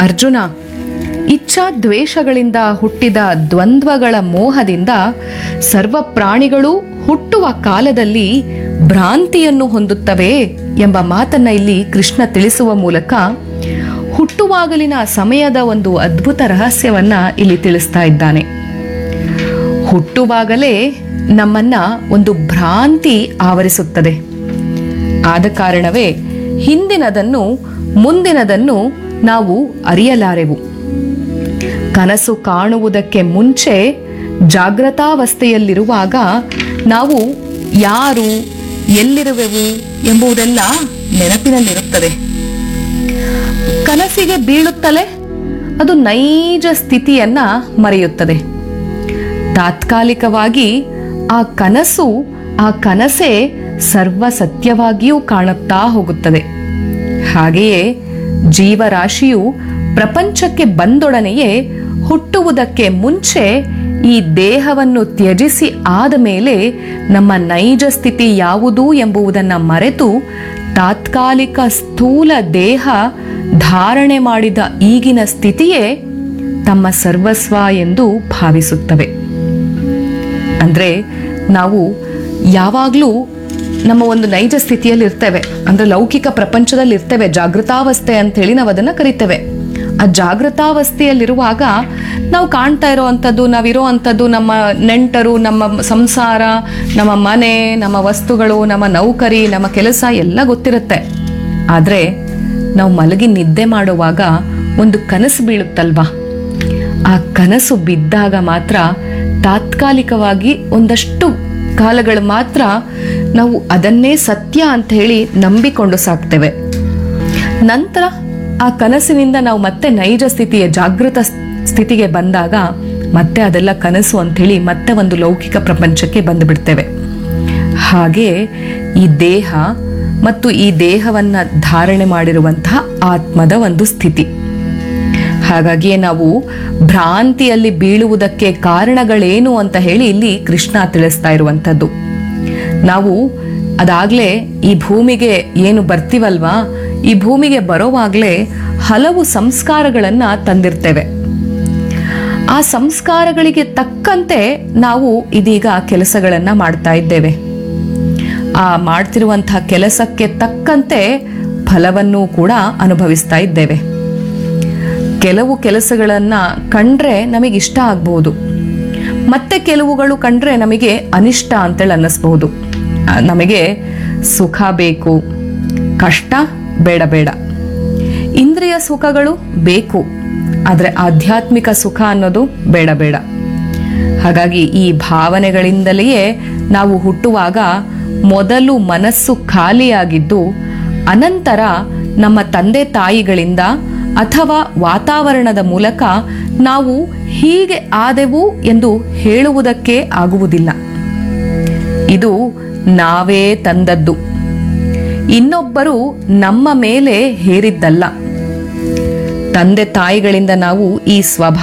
ಅರ್ಜುನ ಇಚ್ಛಾ ದ್ವೇಷಗಳಿಂದ ಹುಟ್ಟಿದ ದ್ವಂದ್ವಗಳ ಮೋಹದಿಂದ ಸರ್ವ ಪ್ರಾಣಿಗಳು ಹುಟ್ಟುವ ಕಾಲದಲ್ಲಿ ಭ್ರಾಂತಿಯನ್ನು ಹೊಂದುತ್ತವೆ ಎಂಬ ಮಾತನ್ನ ಇಲ್ಲಿ ಕೃಷ್ಣ ತಿಳಿಸುವ ಮೂಲಕ ಹುಟ್ಟುವಾಗಲಿನ ಸಮಯದ ಒಂದು ಅದ್ಭುತ ರಹಸ್ಯವನ್ನ ಇಲ್ಲಿ ತಿಳಿಸ್ತಾ ಇದ್ದಾನೆ ಹುಟ್ಟುವಾಗಲೇ ನಮ್ಮನ್ನ ಒಂದು ಭ್ರಾಂತಿ ಆವರಿಸುತ್ತದೆ ಆದ ಕಾರಣವೇ ಹಿಂದಿನದನ್ನು ಮುಂದಿನದನ್ನು ನಾವು ಅರಿಯಲಾರೆವು ಕನಸು ಕಾಣುವುದಕ್ಕೆ ಮುಂಚೆ ಜಾಗೃತಾವಸ್ಥೆಯಲ್ಲಿರುವಾಗ ನಾವು ಯಾರು ಎಲ್ಲಿರುವೆವು ಎಂಬುದೆಲ್ಲ ನೆನಪಿನಲ್ಲಿರುತ್ತದೆ ಕನಸಿಗೆ ಬೀಳುತ್ತಲೇ ಅದು ನೈಜ ಸ್ಥಿತಿಯನ್ನ ಮರೆಯುತ್ತದೆ ತಾತ್ಕಾಲಿಕವಾಗಿ ಆ ಕನಸು ಆ ಕನಸೇ ಸರ್ವ ಸತ್ಯವಾಗಿಯೂ ಕಾಣುತ್ತಾ ಹೋಗುತ್ತದೆ ಹಾಗೆಯೇ ಜೀವರಾಶಿಯು ಪ್ರಪಂಚಕ್ಕೆ ಬಂದೊಡನೆಯೇ ಹುಟ್ಟುವುದಕ್ಕೆ ಮುಂಚೆ ಈ ದೇಹವನ್ನು ತ್ಯಜಿಸಿ ಆದ ಮೇಲೆ ನಮ್ಮ ನೈಜ ಸ್ಥಿತಿ ಯಾವುದು ಎಂಬುದನ್ನು ಮರೆತು ತಾತ್ಕಾಲಿಕ ಸ್ಥೂಲ ದೇಹ ಧಾರಣೆ ಮಾಡಿದ ಈಗಿನ ಸ್ಥಿತಿಯೇ ತಮ್ಮ ಸರ್ವಸ್ವ ಎಂದು ಭಾವಿಸುತ್ತವೆ ಅಂದ್ರೆ ನಾವು ಯಾವಾಗಲೂ ನಮ್ಮ ಒಂದು ನೈಜ ಸ್ಥಿತಿಯಲ್ಲಿ ಇರ್ತೇವೆ ಅಂದ್ರೆ ಲೌಕಿಕ ಪ್ರಪಂಚದಲ್ಲಿ ಇರ್ತೇವೆ ಜಾಗೃತಾವಸ್ಥೆ ಅಂತ ಹೇಳಿ ನಾವು ಅದನ್ನ ಕರಿತೇವೆ ಆ ಜಾಗೃತಾವಸ್ಥೆಯಲ್ಲಿರುವಾಗ ನಾವು ಕಾಣ್ತಾ ಇರೋ ಅಂಥದ್ದು ನಾವಿರೋ ಅಂಥದ್ದು ನಮ್ಮ ನೆಂಟರು ನಮ್ಮ ಸಂಸಾರ ನಮ್ಮ ಮನೆ ನಮ್ಮ ವಸ್ತುಗಳು ನಮ್ಮ ನೌಕರಿ ನಮ್ಮ ಕೆಲಸ ಎಲ್ಲ ಗೊತ್ತಿರುತ್ತೆ ಆದರೆ ನಾವು ಮಲಗಿ ನಿದ್ದೆ ಮಾಡುವಾಗ ಒಂದು ಕನಸು ಬೀಳುತ್ತಲ್ವಾ ಆ ಕನಸು ಬಿದ್ದಾಗ ಮಾತ್ರ ತಾತ್ಕಾಲಿಕವಾಗಿ ಒಂದಷ್ಟು ಕಾಲಗಳು ಮಾತ್ರ ನಾವು ಅದನ್ನೇ ಸತ್ಯ ಅಂತ ಹೇಳಿ ನಂಬಿಕೊಂಡು ಸಾಕ್ತೇವೆ ನಂತರ ಆ ಕನಸಿನಿಂದ ನಾವು ಮತ್ತೆ ನೈಜ ಸ್ಥಿತಿಯ ಜಾಗೃತ ಸ್ಥಿತಿಗೆ ಬಂದಾಗ ಮತ್ತೆ ಅದೆಲ್ಲ ಕನಸು ಅಂತ ಹೇಳಿ ಮತ್ತೆ ಒಂದು ಲೌಕಿಕ ಪ್ರಪಂಚಕ್ಕೆ ಬಂದು ಬಿಡ್ತೇವೆ ಹಾಗೆ ಈ ದೇಹ ಮತ್ತು ಈ ದೇಹವನ್ನ ಧಾರಣೆ ಮಾಡಿರುವಂತಹ ಆತ್ಮದ ಒಂದು ಸ್ಥಿತಿ ಹಾಗಾಗಿಯೇ ನಾವು ಭ್ರಾಂತಿಯಲ್ಲಿ ಬೀಳುವುದಕ್ಕೆ ಕಾರಣಗಳೇನು ಅಂತ ಹೇಳಿ ಇಲ್ಲಿ ಕೃಷ್ಣ ತಿಳಿಸ್ತಾ ಇರುವಂಥದ್ದು ನಾವು ಅದಾಗ್ಲೇ ಈ ಭೂಮಿಗೆ ಏನು ಬರ್ತೀವಲ್ವಾ ಈ ಭೂಮಿಗೆ ಬರೋವಾಗ್ಲೇ ಹಲವು ಸಂಸ್ಕಾರಗಳನ್ನ ತಂದಿರ್ತೇವೆ ಆ ಸಂಸ್ಕಾರಗಳಿಗೆ ತಕ್ಕಂತೆ ನಾವು ಇದೀಗ ಕೆಲಸಗಳನ್ನ ಮಾಡ್ತಾ ಇದ್ದೇವೆ ಆ ಮಾಡ್ತಿರುವಂತಹ ಕೆಲಸಕ್ಕೆ ತಕ್ಕಂತೆ ಫಲವನ್ನು ಕೂಡ ಅನುಭವಿಸ್ತಾ ಇದ್ದೇವೆ ಕೆಲವು ಕೆಲಸಗಳನ್ನ ಕಂಡ್ರೆ ನಮಗೆ ಇಷ್ಟ ಆಗ್ಬಹುದು ಮತ್ತೆ ಕೆಲವುಗಳು ಕಂಡ್ರೆ ನಮಗೆ ಅನಿಷ್ಟ ಅಂತೇಳಿ ಅನ್ನಿಸ್ಬಹುದು ಆ, ನಮಗೆ ಸುಖ ಬೇಕು ಕಷ್ಟ ಬೇಡ ಬೇಡ ಇಂದ್ರಿಯ ಸುಖಗಳು ಬೇಕು ಆದರೆ ಆಧ್ಯಾತ್ಮಿಕ ಸುಖ ಅನ್ನೋದು ಬೇಡ ಬೇಡ ಹಾಗಾಗಿ ಈ ಭಾವನೆಗಳಿಂದಲೇ ನಾವು ಹುಟ್ಟುವಾಗ ಮೊದಲು ಮನಸ್ಸು ಖಾಲಿಯಾಗಿದ್ದು ಅನಂತರ ನಮ್ಮ ತಂದೆ ತಾಯಿಗಳಿಂದ ಅಥವಾ ವಾತಾವರಣದ ಮೂಲಕ ನಾವು ಹೀಗೆ ಆದೆವು ಎಂದು ಹೇಳುವುದಕ್ಕೆ ಆಗುವುದಿಲ್ಲ ಇದು ನಾವೇ ತಂದದ್ದು ಇನ್ನೊಬ್ಬರು ನಮ್ಮ ಮೇಲೆ ಹೇರಿದ್ದಲ್ಲ ತಂದೆ ತಾಯಿಗಳಿಂದ ನಾವು ಈ ಸ್ವಭಾವ